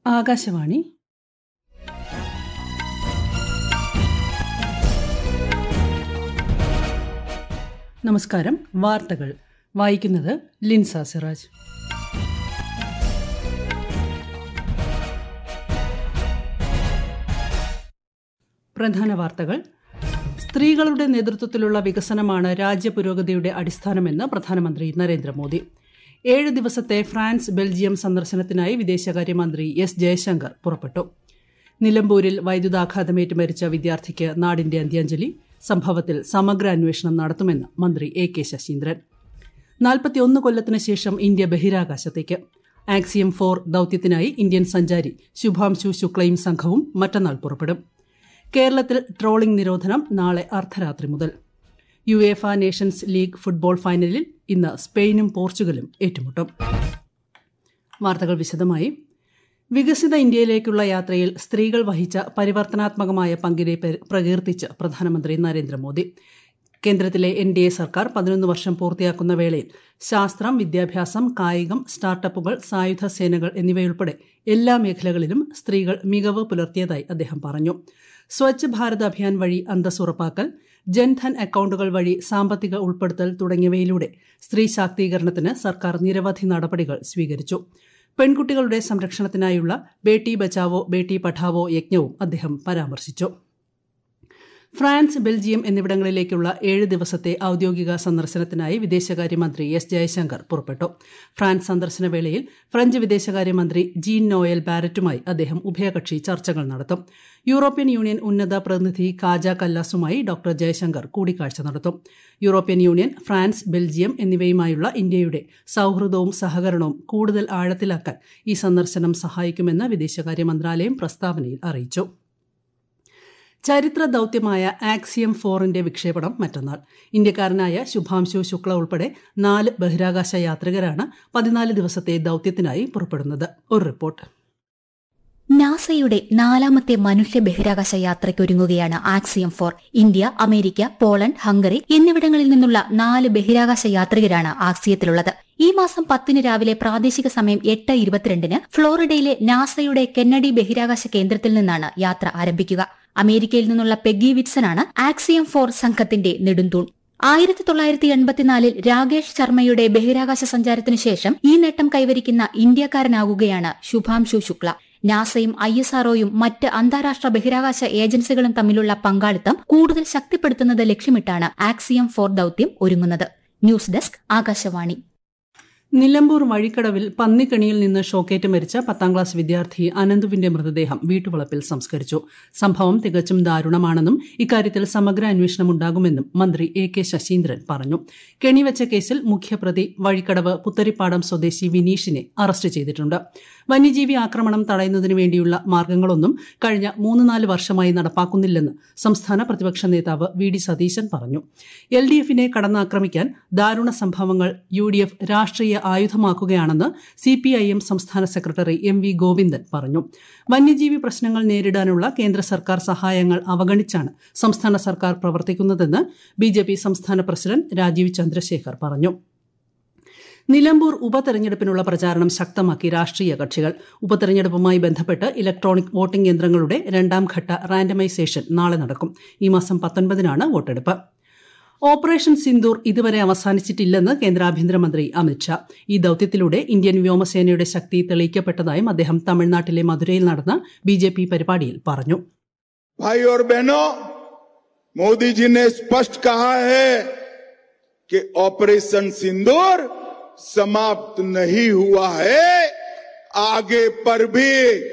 ആകാശവാണി നമസ്കാരം വാർത്തകൾ വായിക്കുന്നത് ലിൻസ സിറാജ് പ്രധാന വാർത്തകൾ സ്ത്രീകളുടെ നേതൃത്വത്തിലുള്ള വികസനമാണ് രാജ്യപുരോഗതിയുടെ അടിസ്ഥാനമെന്ന് പ്രധാനമന്ത്രി നരേന്ദ്രമോദി ഏഴ് ദിവസത്തെ ഫ്രാൻസ് ബെൽജിയം സന്ദർശനത്തിനായി വിദേശകാര്യമന്ത്രി എസ് ജയശങ്കർ പുറപ്പെട്ടു നിലമ്പൂരിൽ വൈദ്യുതാഘാതമേറ്റ് മരിച്ച വിദ്യാർത്ഥിക്ക് നാടിന്റെ അന്ത്യാഞ്ജലി സംഭവത്തിൽ സമഗ്ര അന്വേഷണം നടത്തുമെന്ന് മന്ത്രി എ കെ ശശീന്ദ്രൻ നാൽപ്പത്തിയൊന്ന് കൊല്ലത്തിന് ശേഷം ഇന്ത്യ ബഹിരാകാശത്തേക്ക് ആക്സിയം ഫോർ ദൌത്യത്തിനായി ഇന്ത്യൻ സഞ്ചാരി ശുഭാംശു ശുക്ലയും സംഘവും മറ്റന്നാൾ പുറപ്പെടും കേരളത്തിൽ ട്രോളിംഗ് നിരോധനം നാളെ അർദ്ധരാത്രി മുതൽ UEFA nations league football ഫൈനലിൽ ഇന്ന് സ്പെയിനും പോർച്ചുഗലും ഏറ്റുമുട്ടും വാർത്തകൾ വിശദമായി വികസിത ഇന്ത്യയിലേക്കുള്ള യാത്രയിൽ സ്ത്രീകൾ വഹിച്ച പരിവർത്തനാത്മകമായ പങ്കിനെ പ്രകീർത്തിച്ച് പ്രധാനമന്ത്രി നരേന്ദ്രമോദി കേന്ദ്രത്തിലെ എൻ ഡി എ സർക്കാർ പതിനൊന്ന് വർഷം പൂർത്തിയാക്കുന്ന വേളയിൽ ശാസ്ത്രം വിദ്യാഭ്യാസം കായികം സ്റ്റാർട്ടപ്പുകൾ സായുധ സേനകൾ എന്നിവയുൾപ്പെടെ എല്ലാ മേഖലകളിലും സ്ത്രീകൾ മികവ് പുലർത്തിയതായി അദ്ദേഹം പറഞ്ഞു സ്വച്ഛ് ഭാരത് അഭിയാൻ വഴി അന്തസ് ഉറപ്പാക്കൽ ജൻധൻ അക്കൌണ്ടുകൾ വഴി സാമ്പത്തിക ഉൾപ്പെടുത്തൽ തുടങ്ങിയവയിലൂടെ സ്ത്രീ ശാക്തീകരണത്തിന് സർക്കാർ നിരവധി നടപടികൾ സ്വീകരിച്ചു പെൺകുട്ടികളുടെ സംരക്ഷണത്തിനായുള്ള ബേട്ടി ബച്ചാവോ ബേട്ടി പഠാവോ യജ്ഞവും അദ്ദേഹം പരാമർശിച്ചു ഫ്രാൻസ് ബെൽജിയം എന്നിവിടങ്ങളിലേക്കുള്ള ഏഴ് ദിവസത്തെ ഔദ്യോഗിക സന്ദർശനത്തിനായി വിദേശകാര്യമന്ത്രി എസ് ജയശങ്കർ പുറപ്പെട്ടു ഫ്രാൻസ് സന്ദർശന വേളയിൽ ഫ്രഞ്ച് വിദേശകാര്യമന്ത്രി ജീൻ നോയൽ ബാരറ്റുമായി അദ്ദേഹം ഉഭയകക്ഷി ചർച്ചകൾ നടത്തും യൂറോപ്യൻ യൂണിയൻ ഉന്നത പ്രതിനിധി കാജ കല്ലാസുമായി ഡോക്ടർ ജയശങ്കർ കൂടിക്കാഴ്ച നടത്തും യൂറോപ്യൻ യൂണിയൻ ഫ്രാൻസ് ബെൽജിയം എന്നിവയുമായുള്ള ഇന്ത്യയുടെ സൌഹൃദവും സഹകരണവും കൂടുതൽ ആഴത്തിലാക്കാൻ ഈ സന്ദർശനം സഹായിക്കുമെന്ന് വിദേശകാര്യ മന്ത്രാലയം പ്രസ്താവനയിൽ അറിയിച്ചു ചരിത്ര ദൌത്യമായ ആക്സിയം ഫോറിന്റെ വിക്ഷേപണം മറ്റന്നാൾ ഇന്ത്യക്കാരനായ ശുഭാംശു ശുക്ല ഉൾപ്പെടെ നാല് ബഹിരാകാശ യാത്രികരാണ് പതിനാല് ദിവസത്തെ ദൌത്യത്തിനായി പുറപ്പെടുന്നത് ഒരു റിപ്പോർട്ട് നാസയുടെ നാലാമത്തെ മനുഷ്യ ബഹിരാകാശ യാത്രയ്ക്കൊരുങ്ങുകയാണ് Axiom four India America Poland Hungary എന്നിവിടങ്ങളിൽ നിന്നുള്ള നാല് ബഹിരാകാശ യാത്രികരാണ് ആക്സിയത്തിലുള്ളത് ഈ മാസം പത്തിന് രാവിലെ പ്രാദേശിക സമയം എട്ട് ഇരുപത്തിരണ്ടിന് ഫ്ലോറിഡയിലെ നാസയുടെ കെന്നഡി ബഹിരാകാശ കേന്ദ്രത്തിൽ നിന്നാണ് യാത്ര ആരംഭിക്കുക അമേരിക്കയിൽ നിന്നുള്ള പെഗി വിറ്റ്സനാണ് ആക്സിയം ഫോർ സംഘത്തിന്റെ നെടുന്തൂൺ ആയിരത്തി തൊള്ളായിരത്തി എൺപത്തിനാലിൽ രാകേഷ് ശർമ്മയുടെ ബഹിരാകാശ സഞ്ചാരത്തിനു ശേഷം ഈ നേട്ടം കൈവരിക്കുന്ന ഇന്ത്യക്കാരനാകുകയാണ് ശുഭാംശു ശുക്ല നാസയും ഐ എസ് ആർഒയും മറ്റ് അന്താരാഷ്ട്ര ബഹിരാകാശ ഏജൻസികളും തമ്മിലുള്ള പങ്കാളിത്തം കൂടുതൽ ശക്തിപ്പെടുത്തുന്നത് ലക്ഷ്യമിട്ടാണ് ആക്സിയം ഫോർ ദൌത്യം ഒരുങ്ങുന്നത് ന്യൂസ് ഡെസ്ക് ആകാശവാണി നിലമ്പൂർ വഴിക്കടവിൽ പന്നിക്കണിയിൽ നിന്ന് ഷോക്കേറ്റ് മരിച്ച പത്താം ക്ലാസ് വിദ്യാർത്ഥി അനന്തുവിന്റെ മൃതദേഹം വീട്ടുവളപ്പിൽ സംസ്കരിച്ചു സംഭവം തികച്ചും ദാരുണമാണെന്നും ഇക്കാര്യത്തിൽ സമഗ്ര അന്വേഷണം ഉണ്ടാകുമെന്നും മന്ത്രി എ കെ ശശീന്ദ്രൻ പറഞ്ഞു കെണിവെച്ച കേസിൽ മുഖ്യപ്രതി വഴിക്കടവ് പുത്തരിപ്പാടം സ്വദേശി വിനീഷിനെ അറസ്റ്റ് ചെയ്തിട്ടുണ്ട് വന്യജീവി ആക്രമണം തടയുന്നതിനു വേണ്ടിയുള്ള മാർഗങ്ങളൊന്നും കഴിഞ്ഞ മൂന്ന് നാല് വർഷമായി നടപ്പാക്കുന്നില്ലെന്ന് സംസ്ഥാന പ്രതിപക്ഷ നേതാവ് വി ഡി സതീശൻ പറഞ്ഞു എൽ ഡി എഫിനെ കടന്നാക്രമിക്കാൻ ദാരുണ സംഭവങ്ങൾ യു ഡി എഫ് രാഷ്ട്രീയ ആയുധമാക്കുകയാണെന്ന് സി പി ഐ എം സംസ്ഥാന സെക്രട്ടറി എം വി ഗോവിന്ദൻ പറഞ്ഞു വന്യജീവി പ്രശ്നങ്ങൾ നേരിടാനുള്ള കേന്ദ്ര സർക്കാർ സഹായങ്ങൾ അവഗണിച്ചാണ് സംസ്ഥാന സർക്കാർ പ്രവർത്തിക്കുന്നതെന്ന് ബി ജെ പി സംസ്ഥാന പ്രസിഡന്റ് രാജീവ് ചന്ദ്രശേഖർ പറഞ്ഞു നിലമ്പൂർ ഉപതെരഞ്ഞെടുപ്പിനുള്ള പ്രചാരണം ശക്തമാക്കി രാഷ്ട്രീയ കക്ഷികൾ ഉപതെരഞ്ഞെടുപ്പുമായി ബന്ധപ്പെട്ട് ഇലക്ട്രോണിക് വോട്ടിംഗ് യന്ത്രങ്ങളുടെ രണ്ടാം ഘട്ട റാൻഡമൈസേഷൻ നാളെ നടക്കും ഈ മാസം പത്തൊൻപതിനാണ് വോട്ടെടുപ്പ് ഓപ്പറേഷൻ സിന്ദൂർ ഇതുവരെ അവസാനിച്ചിട്ടില്ലെന്ന് കേന്ദ്ര ആഭ്യന്തരമന്ത്രി അമിത്ഷാ ഈ ദൌത്യത്തിലൂടെ ഇന്ത്യൻ വ്യോമസേനയുടെ ശക്തി തെളിയിക്കപ്പെട്ടതായും അദ്ദേഹം തമിഴ്നാട്ടിലെ മധുരയിൽ നടന്ന ബി ജെ പി പരിപാടിയിൽ പറഞ്ഞു भाई और बहनों मोदी जी ने स्पष्ट कहा है कि ऑपरेशन सिंदूर समाप्त नहीं हुआ है आगे पर भी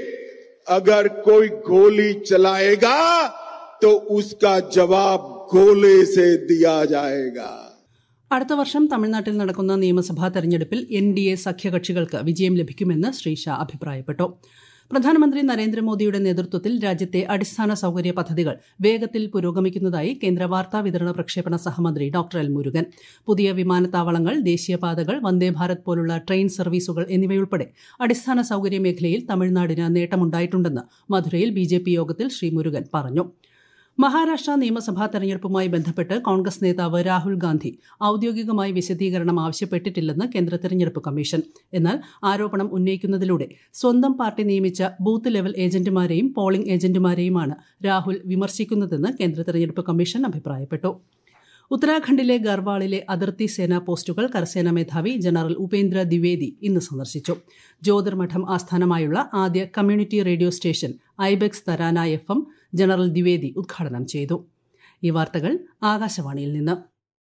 अगर कोई गोली चलाएगा तो उसका जवाब गोले से दिया जाएगा അടുത്ത വർഷം തമിഴ്നാട്ടിൽ നടക്കുന്ന നിയമസഭാ തെരഞ്ഞെടുപ്പിൽ എൻ ഡി എ സഖ്യകക്ഷികൾക്ക് വിജയം ലഭിക്കുമെന്ന് ശ്രീ ഷാ അഭിപ്രായപ്പെട്ടു പ്രധാനമന്ത്രി നരേന്ദ്രമോദിയുടെ നേതൃത്വത്തിൽ രാജ്യത്തെ അടിസ്ഥാന സൌകര്യ പദ്ധതികൾ വേഗത്തിൽ പുരോഗമിക്കുന്നതായി കേന്ദ്ര വാർത്താ വിതരണ പ്രക്ഷേപണ സഹമന്ത്രി ഡോക്ടർ എൽ മുരുകൻ പുതിയ വിമാനത്താവളങ്ങൾ ദേശീയപാതകൾ വന്ദേഭാരത് പോലുള്ള ട്രെയിൻ സർവീസുകൾ എന്നിവയുൾപ്പെടെ അടിസ്ഥാന സൌകര്യ മേഖലയിൽ തമിഴ്നാടിന് നേട്ടമുണ്ടായിട്ടുണ്ടെന്ന് മധുരയിൽ ബി യോഗത്തിൽ ശ്രീ മുരുകൻ പറഞ്ഞു മഹാരാഷ്ട്ര നിയമസഭാ തെരഞ്ഞെടുപ്പുമായി ബന്ധപ്പെട്ട് കോൺഗ്രസ് നേതാവ് രാഹുൽ ഗാന്ധി ഔദ്യോഗികമായി വിശദീകരണം ആവശ്യപ്പെട്ടിട്ടില്ലെന്ന് കേന്ദ്ര തെരഞ്ഞെടുപ്പ് കമ്മീഷൻ എന്നാൽ ആരോപണം ഉന്നയിക്കുന്നതിലൂടെ സ്വന്തം പാർട്ടി നിയമിച്ച ബൂത്ത് ലെവൽ ഏജന്റുമാരെയും പോളിംഗ് ഏജന്റുമാരെയുമാണ് രാഹുൽ വിമർശിക്കുന്നതെന്ന് കേന്ദ്ര തെരഞ്ഞെടുപ്പ് കമ്മീഷൻ അഭിപ്രായപ്പെട്ടു ഉത്തരാഖണ്ഡിലെ ഗർവാളിലെ അതിർത്തി സേനാ പോസ്റ്റുകൾ കരസേനാ മേധാവി ജനറൽ ഉപേന്ദ്ര ദ്വിവേദി ഇന്ന് സന്ദർശിച്ചു ജ്യോതിർമഠം ആസ്ഥാനമായുള്ള ആദ്യ community radio station Ibex Tarana F M general Dwivedi ഉദ്ഘാടനം ചെയ്തു ഈ വാർത്തകൾ ആകാശവാണിയിൽ നിന്ന്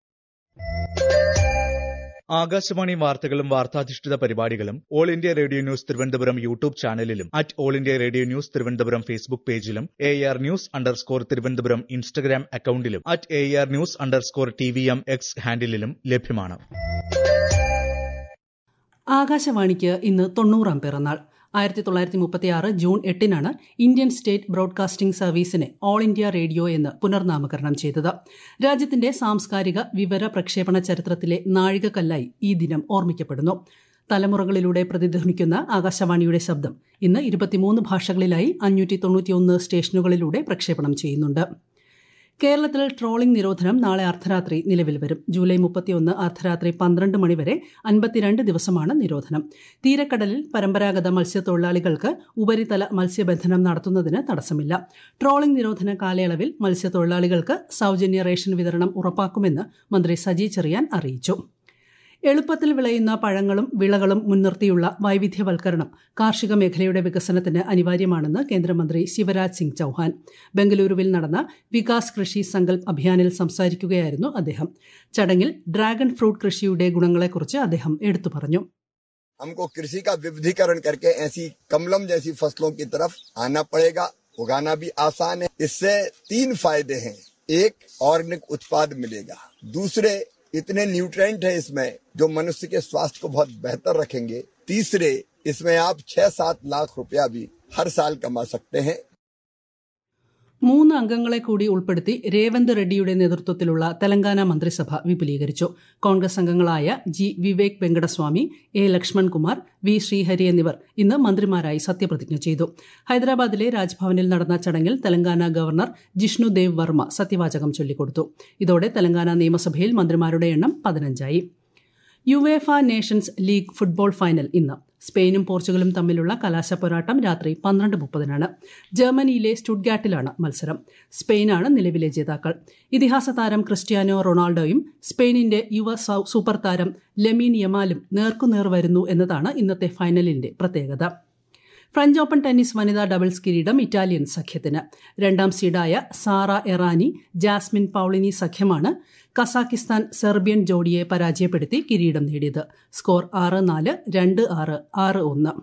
ആകാശവാണി വാർത്തകളും വാർത്താധിഷ്ഠിത പരിപാടികളും all India radio news Thiruvananthapuram YouTube ചാനലിലും at all India radio news Thiruvananthapuram Facebook പേജിലും A R news underscore Thiruvananthapuram Instagram അക്കൌണ്ടിലും at A R news underscore T V M X ഹാൻഡിലും ലഭ്യമാണ് ആകാശവാണിക്ക് ഇന്ന് തൊണ്ണൂറാം പിറന്നാൾ ആയിരത്തി തൊള്ളായിരത്തി മുപ്പത്തിയാറ് ജൂൺ എട്ടിനാണ് ഇന്ത്യൻ സ്റ്റേറ്റ് ബ്രോഡ്കാസ്റ്റിംഗ് സർവീസിനെ ഓൾ ഇന്ത്യ റേഡിയോ എന്ന് പുനർനാമകരണം ചെയ്തത് രാജ്യത്തിന്റെ സാംസ്കാരിക വിവര പ്രക്ഷേപണ ചരിത്രത്തിലെ നാഴികക്കല്ലായി ഈ ദിനം ഓർമ്മിക്കപ്പെടുന്നു തലമുറകളിലൂടെ പ്രതിധ്വനിക്കുന്ന ആകാശവാണിയുടെ ശബ്ദം ഇന്ന് ഇരുപത്തിമൂന്ന് ഭാഷകളിലായി അഞ്ഞൂറ്റി തൊണ്ണൂറ്റിയൊന്ന് സ്റ്റേഷനുകളിലൂടെ പ്രക്ഷേപണം ചെയ്യുന്നുണ്ട് കേരളത്തിൽ ട്രോളിംഗ് നിരോധനം നാളെ അർദ്ധരാത്രി നിലവിൽ വരും ജൂലൈ മുപ്പത്തിയൊന്ന് അർദ്ധരാത്രി പന്ത്രണ്ട് മണിവരെ അൻപത്തിരണ്ട് ദിവസമാണ് നിരോധനം തീരക്കടലിൽ പരമ്പരാഗത മത്സ്യത്തൊഴിലാളികൾക്ക് ഉപരിതല മത്സ്യബന്ധനം നടത്തുന്നതിന് തടസ്സമില്ല ട്രോളിംഗ് നിരോധന കാലയളവിൽ മത്സ്യത്തൊഴിലാളികൾക്ക് സൌജന്യ റേഷൻ വിതരണം ഉറപ്പാക്കുമെന്ന് മന്ത്രി സജി ചെറിയാൻ അറിയിച്ചു എളുപ്പത്തിൽ വിളയുന്ന പഴങ്ങളും വിളകളും മുൻനിർത്തിയുള്ള വൈവിധ്യവൽക്കരണം കാർഷിക മേഖലയുടെ വികസനത്തിന് അനിവാര്യമാണെന്ന് കേന്ദ്രമന്ത്രി ശിവരാജ് സിംഗ് ചൌഹാൻ ബംഗളൂരുവിൽ നടന്ന വികാസ് കൃഷി സങ്കൽപ് അഭിയാനിൽ സംസാരിക്കുകയായിരുന്നു അദ്ദേഹം ചടങ്ങിൽ ഡ്രാഗൺ ഫ്രൂട്ട് കൃഷിയുടെ ഗുണങ്ങളെക്കുറിച്ച് അദ്ദേഹം എടുത്തു പറഞ്ഞു हमको कृषि का विविधीकरण करके ऐसी कमलम जैसी फसलों की तरफ आना पड़ेगा उगाना भी आसान है इससे तीन फायदे हैं एक ऑर्गेनिक उत्पाद मिलेगा दूसरे इतने न्यूट्रेंट है इसमें जो मनुष्य के स्वास्थ्य को बहुत बेहतर रखेंगे तीसरे इसमें आप छह सात लाख रुपया भी हर साल कमा सकते हैं മൂന്ന് അംഗങ്ങളെ കൂടി ഉൾപ്പെടുത്തി രേവന്ത് റെഡ്ഡിയുടെ നേതൃത്വത്തിലുള്ള തെലങ്കാന മന്ത്രിസഭ വിപുലീകരിച്ചു കോൺഗ്രസ് അംഗങ്ങളായ G Vivek Venkataswamy A Lakshmankumar V Srihari എന്നിവർ ഇന്ന് മന്ത്രിമാരായി സത്യപ്രതിജ്ഞ ചെയ്തു ഹൈദരാബാദിലെ രാജ്ഭവനിൽ നടന്ന ചടങ്ങിൽ തെലങ്കാന ഗവർണർ ജിഷ്ണു ദേവ് വർമ്മ സത്യവാചകം ചൊല്ലിക്കൊടുത്തു ഇതോടെ തെലങ്കാന നിയമസഭയിൽ മന്ത്രിമാരുടെ എണ്ണം പതിനഞ്ചായി UEFA nations league football final ഇന്ന് സ്പെയിനും പോർച്ചുഗലും തമ്മിലുള്ള കലാശപ്പോരാട്ടം രാത്രി പന്ത്രണ്ട് മുപ്പതിനാണ് ജർമ്മനിയിലെ സ്റ്റുഡ്ഗാട്ടിലാണ് മത്സരം സ്പെയിനാണ് നിലവിലെ ജേതാക്കൾ ഇതിഹാസ താരം ക്രിസ്ത്യാനോ റൊണാൾഡോയും സ്പെയിനിന്റെ യുവ സൂപ്പർ താരം ലെമീൻ യമാലും നേർക്കുനേർ വരുന്നു എന്നതാണ് ഇന്നത്തെ ഫൈനലിന്റെ പ്രത്യേകത ഫ്രഞ്ച് ഓപ്പൺ ടെന്നീസ് വനിതാ ഡബിൾസ് കിരീടം ഇറ്റാലിയൻ സഖ്യത്തിന് രണ്ടാം സീഡായ സാറ എറാനി ജാസ്മിൻ പൌളിനി സഖ്യമാണ് കസാക്കിസ്ഥാൻ സെർബിയൻ ജോഡിയെ പരാജയപ്പെടുത്തി കിരീടം നേടിയത് സ്കോർ ആറ് നാല് രണ്ട് ആറ് ആറ് ഒന്ന്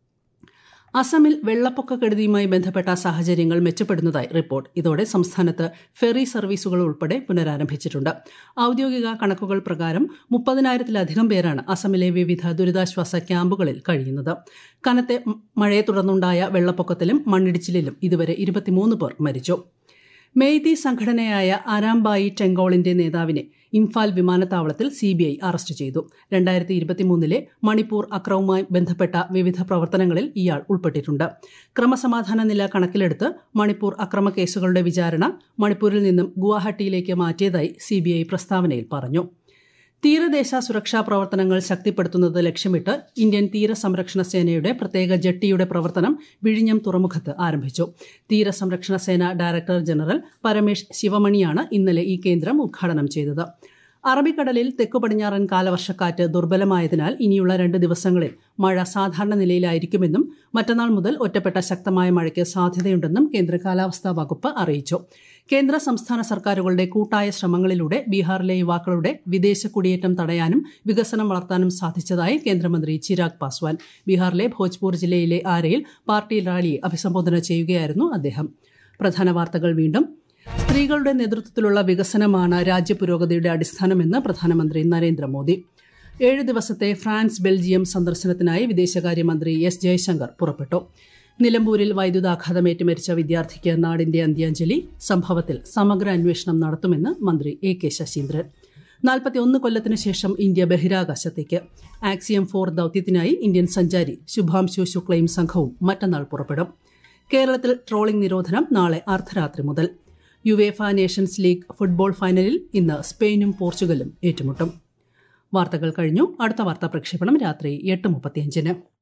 അസമിൽ വെള്ളപ്പൊക്കക്കെടുതിയുമായി ബന്ധപ്പെട്ട സാഹചര്യങ്ങൾ മെച്ചപ്പെടുന്നതായി റിപ്പോർട്ട് ഇതോടെ സംസ്ഥാനത്ത് ഫെറി സർവീസുകൾ ഉൾപ്പെടെ പുനരാരംഭിച്ചിട്ടുണ്ട് ഔദ്യോഗിക കണക്കുകൾ പ്രകാരം മുപ്പതിനായിരത്തിലധികം പേരാണ് അസമിലെ വിവിധ ദുരിതാശ്വാസ ക്യാമ്പുകളിൽ കഴിയുന്നത് കനത്തെ മഴയെ തുടർന്നുണ്ടായ വെള്ളപ്പൊക്കത്തിലും മണ്ണിടിച്ചിലിലും ഇതുവരെ ഇരുപത്തിമൂന്ന് പേർ മരിച്ചു മെയ്തി സംഘടനയായ അരാംബായി ടെങ്കോളിന്റെ നേതാവിനെ ഇംഫാൽ വിമാനത്താവളത്തിൽ സിബിഐ അറസ്റ്റ് ചെയ്തു രണ്ടായിരത്തി ഇരുപത്തിമൂന്നിലെ മണിപ്പൂർ അക്രമവുമായി ബന്ധപ്പെട്ട വിവിധ പ്രവർത്തനങ്ങളിൽ ഇയാൾ ഉൾപ്പെട്ടിട്ടുണ്ട് ക്രമസമാധാന നില കണക്കിലെടുത്ത് മണിപ്പൂർ അക്രമ കേസുകളുടെ വിചാരണ മണിപ്പൂരിൽ നിന്നും ഗുവാഹട്ടിയിലേക്ക് മാറ്റിയതായി സിബിഐ പ്രസ്താവനയിൽ പറഞ്ഞു തീരദേശ സുരക്ഷാ പ്രവർത്തനങ്ങൾ ശക്തിപ്പെടുത്തുന്നത് ലക്ഷ്യമിട്ട് ഇന്ത്യൻ തീരസംരക്ഷണ സേനയുടെ പ്രത്യേക ജെട്ടിയുടെ പ്രവർത്തനം വിഴിഞ്ഞം തുറമുഖത്ത് ആരംഭിച്ചു തീരസംരക്ഷണ സേന ഡയറക്ടർ ജനറൽ പരമേഷ് ശിവമണിയാണ് ഇന്നലെ ഈ കേന്ദ്രം ഉദ്ഘാടനം ചെയ്തത് അറബിക്കടലിൽ തെക്കു പടിഞ്ഞാറൻ കാലവർഷക്കാറ്റ് ദുർബലമായതിനാൽ ഇനിയുള്ള രണ്ട് ദിവസങ്ങളിൽ മഴ സാധാരണ നിലയിലായിരിക്കുമെന്നും മറ്റന്നാൾ മുതൽ ഒറ്റപ്പെട്ട ശക്തമായ മഴയ്ക്ക് സാധ്യതയുണ്ടെന്നും കേന്ദ്ര കാലാവസ്ഥാ വകുപ്പ് അറിയിച്ചു കേന്ദ്ര സംസ്ഥാന സർക്കാരുകളുടെ കൂട്ടായ ശ്രമങ്ങളിലൂടെ ബീഹാറിലെ യുവാക്കളുടെ വിദേശ കുടിയേറ്റം തടയാനും വികസനം വളർത്താനും സാധിച്ചതായി കേന്ദ്രമന്ത്രി ചിരാഗ് പാസ്വാൻ ബീഹാറിലെ ഭോജ്പൂർ ജില്ലയിലെ ആരയിൽ പാർട്ടി റാലിയെ അഭിസംബോധന ചെയ്യുകയായിരുന്നു അദ്ദേഹം പ്രധാന വാർത്തകൾ വീണ്ടും സ്ത്രീകളുടെ നേതൃത്വത്തിലുള്ള വികസനമാണ് രാജ്യപുരോഗതിയുടെ അടിസ്ഥാനമെന്ന് പ്രധാനമന്ത്രി നരേന്ദ്രമോദി ഏഴ് ദിവസത്തെ ഫ്രാൻസ് ബെൽജിയം സന്ദർശനത്തിനായി വിദേശകാര്യമന്ത്രി എസ് ജയശങ്കർ പുറപ്പെട്ടു നിലമ്പൂരിൽ വൈദ്യുതാഘാതമേറ്റ് മരിച്ച വിദ്യാർത്ഥിക്ക് നാടിന്റെ അന്ത്യാഞ്ജലി സംഭവത്തിൽ സമഗ്ര അന്വേഷണം നടത്തുമെന്ന് മന്ത്രി എ കെ ശശീന്ദ്രൻ നാൽപ്പത്തിയൊന്ന് കൊല്ലത്തിനു ശേഷം ഇന്ത്യ ബഹിരാകാശത്തേക്ക് ആക്സിയം ഫോർ ദൌത്യത്തിനായി ഇന്ത്യൻ സഞ്ചാരി ശുഭാംശു ശുക്ലയും സംഘവും മറ്റന്നാൾ പുറപ്പെടും കേരളത്തിൽ ട്രോളിംഗ് നിരോധനം നാളെ അർദ്ധരാത്രി മുതൽ യുവേഫ നേഷൻസ് ലീഗ് ഫുട്ബോൾ ഫൈനലിൽ ഇന്ന് സ്പെയിനും പോർച്ചുഗലും ഏറ്റുമുട്ടും വാർത്തകൾ കഴിഞ്ഞു അടുത്ത വാർത്താ പ്രക്ഷേപണം രാത്രി എട്ട് മുപ്പത്തിയഞ്ചിന്